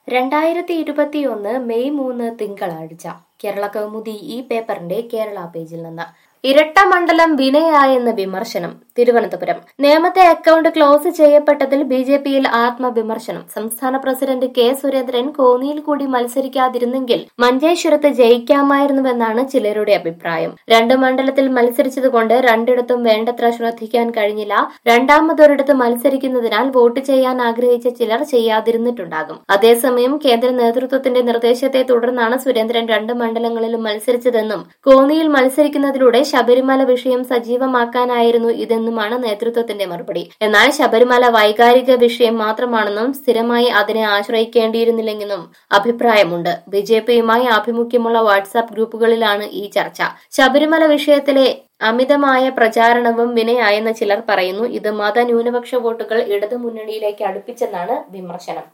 രണ്ടായിരത്തി ഇരുപത്തിയൊന്ന് മെയ് മൂന്ന് തിങ്കളാഴ്ച കേരള കൗമുദി ഈ പേപ്പറിന്റെ കേരള പേജിൽ നിന്ന് ഇരട്ട മണ്ഡലം വിനയായെന്ന് വിമർശനം തിരുവനന്തപുരം നേമത്തെ അക്കൗണ്ട് ക്ലോസ് ചെയ്യപ്പെട്ടതിൽ ബി ജെ പിയിൽ ആത്മവിമർശനം സംസ്ഥാന പ്രസിഡന്റ് കെ സുരേന്ദ്രൻ കോന്നിയിൽ കൂടി മത്സരിക്കാതിരുന്നെങ്കിൽ മഞ്ചേശ്വരത്ത് ജയിക്കാമായിരുന്നുവെന്നാണ് ചിലരുടെ അഭിപ്രായം രണ്ട് മണ്ഡലത്തിൽ മത്സരിച്ചതുകൊണ്ട് രണ്ടിടത്തും വേണ്ടത്ര ശ്രദ്ധിക്കാൻ കഴിഞ്ഞില്ല രണ്ടാമതൊരിടത്ത് മത്സരിക്കുന്നതിനാൽ വോട്ട് ചെയ്യാൻ ആഗ്രഹിച്ച ചിലർ ചെയ്യാതിരുന്നിട്ടുണ്ടാകും അതേസമയം കേന്ദ്ര നേതൃത്വത്തിന്റെ നിർദ്ദേശത്തെ തുടർന്നാണ് സുരേന്ദ്രൻ രണ്ട് മണ്ഡലങ്ങളിലും മത്സരിച്ചതെന്നും കോന്നിയിൽ മത്സരിക്കുന്നതിലൂടെ ശബരിമല വിഷയം സജീവമാക്കാനായിരുന്നു ഇതെന്നുമാണ് നേതൃത്വത്തിന്റെ മറുപടി എന്നാൽ ശബരിമല വൈകാരിക വിഷയം മാത്രമാണെന്നും സ്ഥിരമായി അതിനെ ആശ്രയിക്കേണ്ടിയിരുന്നില്ലെന്നും അഭിപ്രായമുണ്ട് ബി ജെ പിയുമായി ആഭിമുഖ്യമുള്ള വാട്സാപ്പ് ഗ്രൂപ്പുകളിലാണ് ഈ ചർച്ച ശബരിമല വിഷയത്തിലെ അമിതമായ പ്രചാരണവും വിനയായെന്ന് ചിലർ പറയുന്നു ഇത് മത ന്യൂനപക്ഷ വോട്ടുകൾ ഇടതു മുന്നണിയിലേക്ക് അടുപ്പിച്ചെന്നാണ് വിമർശനം